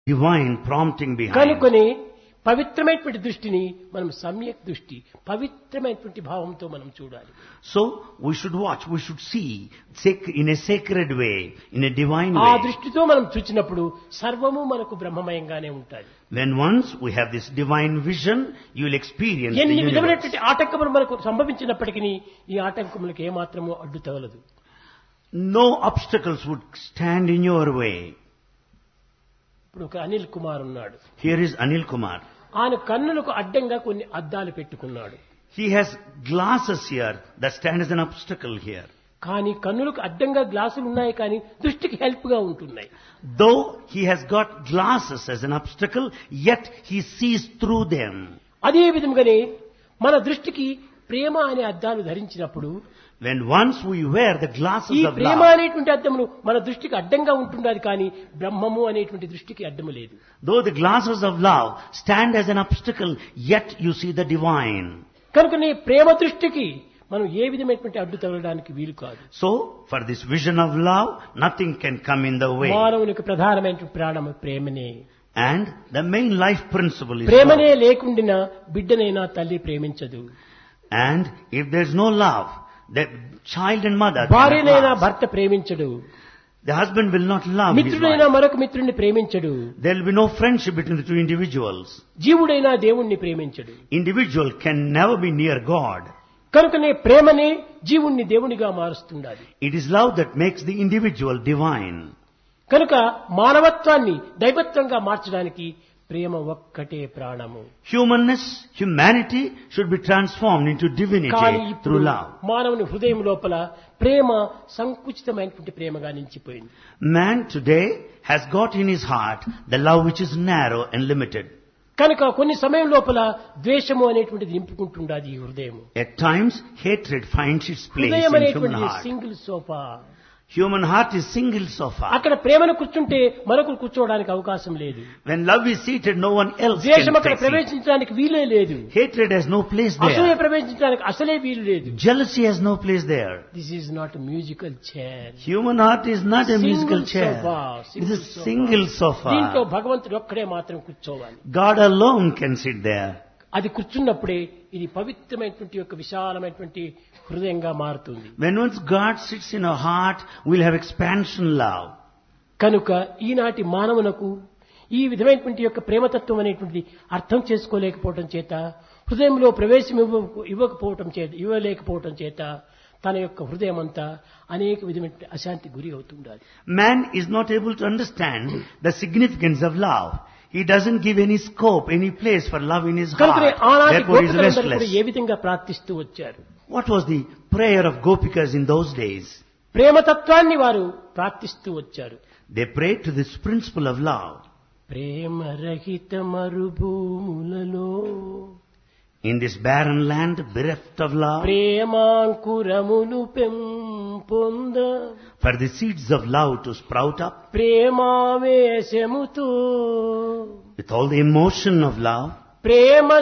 divine prompting behind. కనుకొని పవిత్రమైనటువంటి దృష్టిని మనం సమ్యక్ దృష్టి పవిత్రమైనటువంటి భావంతో మనం చూడాలి So we should watch, we should see sac- in a sacred way, in a divine ఆ way. దృష్టితో మనం చూచినప్పుడు సర్వము మనకు బ్రహ్మమయంగానే ఉంటుంది When once we have this divine vision, you will experience the ఎన్ని universe. విధమైనటువంటి ఆటంకములు మనకు సంభవించినప్పటికీ ఈ ఆటంకములకు ఏమాత్రమూ అడ్డు తగలదు No obstacles would stand in your way. ఇప్పుడు ఒక అనిల్ కుమార్ ఉన్నాడు Here is Anil Kumar. ఆయన కన్నులకు అడ్డంగా కొన్ని అద్దాలు పెట్టుకున్నాడు He has glasses here that stand as an obstacle here. కానీ కన్నులకు అడ్డంగా గ్లాసులు ఉన్నాయి కానీ దృష్టికి హెల్ప్ గా ఉంటున్నాయి Though he has got glasses as an obstacle, yet he sees through them. అదే విధంగానే మన దృష్టికి ప్రేమ అనే అద్దాలు ధరించినప్పుడు When once we wear the ఈ glasses of ప్రేమ love, అనేటువంటి అద్దములు మన దృష్టికి అడ్డంగా ఉంటుండాలి కానీ బ్రహ్మము అనేటువంటి దృష్టికి అడ్డము లేదు though the glasses of love stand as an obstacle, yet you see the divine. కనుక నీ ప్రేమ దృష్టికి మనం ఏ విధమైనటువంటి అడ్డు తగలడానికి వీలు కాదు So, for this vision of love, nothing can come in the way. మానవునికి ప్రధానమైన ప్రాణము ప్రేమనే And the main life principle is ప్రేమనే love. లేకుండిన బిడ్డనైనా తల్లి ప్రేమించదు And if there's no love, the child and mother cannot భార్యనైనా love. భర్త ప్రేమించడు The husband will not love his మిత్రుడైనా wife. మరొక మిత్రుడిని ప్రేమించడు There will be no friendship between the two individuals. జీవుడైనా దేవుణ్ణి ప్రేమించడు Individual can never be near God. కనుకనే ప్రేమనే జీవుణ్ణి దేవునిగా మారుస్తుండాలి It is love that makes the individual divine. కనుక మానవత్వాన్ని దైవత్వంగా మార్చడానికి ప్రేమ ఒక్కటే ప్రాణము Humanness, humanity should be transformed into divinity కానీ ఇప్పుడు through love. మానవుని హృదయం లోపల ప్రేమ సంకుచితమైనటువంటి ప్రేమగా నిలిచిపోయింది Man today has got in his heart the love which is narrow and limited. కనుక కొన్ని సమయం లోపల ద్వేషము అనేటువంటిది నింపుకుంటుండాది ఈ హృదయం At times, hatred finds its place హృదయం in human అనేటువంటి heart. Single sofa Human heart is single sofa. అక్కడ ప్రేమను కూర్చుంటే మరొకరు కూర్చోవడానికి అవకాశం లేదు When love is seated, no one else ద్వేషం can అక్కడ take it. ప్రవేశించడానికి వీలే లేదు Hatred has no place అసలే there. ప్రవేశించడానికి అసలే వీలు లేదు Jealousy has no place there. This is not musical chair Human heart is not a Single musical chair. sofa, It is single a sofa. single దీంట్లో sofa. భగవంతుడు ఒక్కడే మాత్రం కూర్చోవాలి God alone can sit there. అది కూర్చున్నప్పుడే ఇది పవిత్రమైనటువంటి యొక్క విశాలమైనటువంటి హృదయంగా మారుతుంది When once God sits in our heart, we'll have expansion love. కనుక ఈనాటి మానవునకు ఈ విధమైనటువంటి యొక్క ప్రేమతత్వం అనేటువంటిది అర్థం చేసుకోలేకపోవటం చేత హృదయంలో ప్రవేశం ఇవ్వ ఇవ్వకపోవటం చేత ఇవ్వలేకపోవటం చేత తన యొక్క హృదయం అంతా అనేక విధమైన అశాంతి గురి అవుతుండాలి Man is not able to understand the significance of love. He doesn't give any scope, any place for love in his కనుకనే heart. ఆనాటి Therefore, he is గోపికలందరూ కూడా restless. ఏ విధంగా ప్రార్థిస్తూ వచ్చారు What was the prayer of Gopikas in those days? ప్రేమతత్వాన్ని వారు ప్రార్థిస్తూ వచ్చారు They prayed to this principle of love. ప్రేమ రహిత మరుభూములలో In this barren land, bereft of love, ప్రేమాంకురములు పెంపొంద for the seeds of love to sprout up ప్రేమావేశముతో with all the emotion of love, Prema